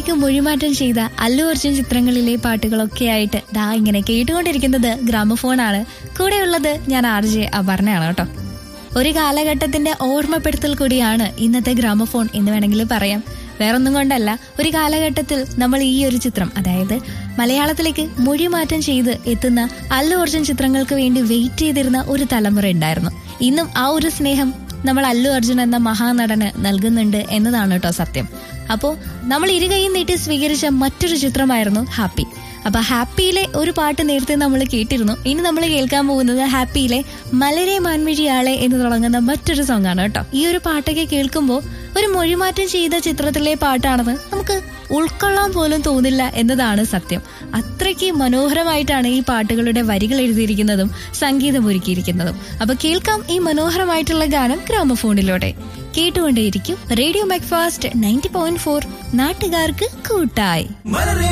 മലയാളത്തിലേക്ക് മൊഴിമാറ്റം ചെയ്ത അല്ലു അർജുൻ ചിത്രങ്ങളിലെ പാട്ടുകളൊക്കെ ആയിട്ട് ദാ ഇങ്ങനെ കേട്ടുകൊണ്ടിരിക്കുന്നത് ഗ്രാമഫോണാണ് കൂടെയുള്ളത് ഞാൻ ആർ ജെ അപർണയാണ് കേട്ടോ ഒരു കാലഘട്ടത്തിന്റെ ഓർമ്മപ്പെടുത്തൽ കൂടിയാണ് ഇന്നത്തെ ഗ്രാമഫോൺ എന്ന് വേണമെങ്കിൽ പറയാം വേറൊന്നും കൊണ്ടല്ല ഒരു കാലഘട്ടത്തിൽ നമ്മൾ ഈ ഒരു ചിത്രം അതായത് മലയാളത്തിലേക്ക് മൊഴിമാറ്റം ചെയ്ത് എത്തുന്ന അല്ലു അർജുൻ ചിത്രങ്ങൾക്ക് വേണ്ടി വെയിറ്റ് ചെയ്തിരുന്ന ഒരു തലമുറ ഉണ്ടായിരുന്നു ഇന്നും ആ ഒരു സ്നേഹം നമ്മൾ അല്ലു അർജുൻ എന്ന മഹാനടന് നൽകുന്നുണ്ട് എന്നതാണ് കേട്ടോ സത്യം അപ്പോ നമ്മൾ ഇരുകൈയും നീട്ടി സ്വീകരിച്ച മറ്റൊരു ചിത്രമായിരുന്നു ഹാപ്പി അപ്പൊ ഹാപ്പിയിലെ ഒരു പാട്ട് നേരത്തെ നമ്മൾ കേട്ടിരുന്നു ഇനി നമ്മൾ കേൾക്കാൻ പോകുന്നത് ഹാപ്പിയിലെ മലരെ മാൻമിഴിയാളെ എന്ന് തുടങ്ങുന്ന മറ്റൊരു സോങ് ആണ് കേട്ടോ ഈ ഒരു പാട്ടൊക്കെ കേൾക്കുമ്പോൾ ഒരു മൊഴിമാറ്റം ചെയ്ത ചിത്രത്തിലെ പാട്ടാണെന്ന് നമുക്ക് ഉൾക്കൊള്ളാൻ പോലും തോന്നില്ല എന്നതാണ് സത്യം അത്രയ്ക്ക് മനോഹരമായിട്ടാണ് ഈ പാട്ടുകളുടെ വരികൾ എഴുതിയിരിക്കുന്നതും സംഗീതം ഒരുക്കിയിരിക്കുന്നതും അപ്പൊ കേൾക്കാം ഈ മനോഹരമായിട്ടുള്ള ഗാനം ഗ്രാമഫോണിലൂടെ കേട്ടുകൊണ്ടേയിരിക്കും radio Mecfast ninety point four നാട്ടുകാർക്ക് കൂട്ടായി മലരെ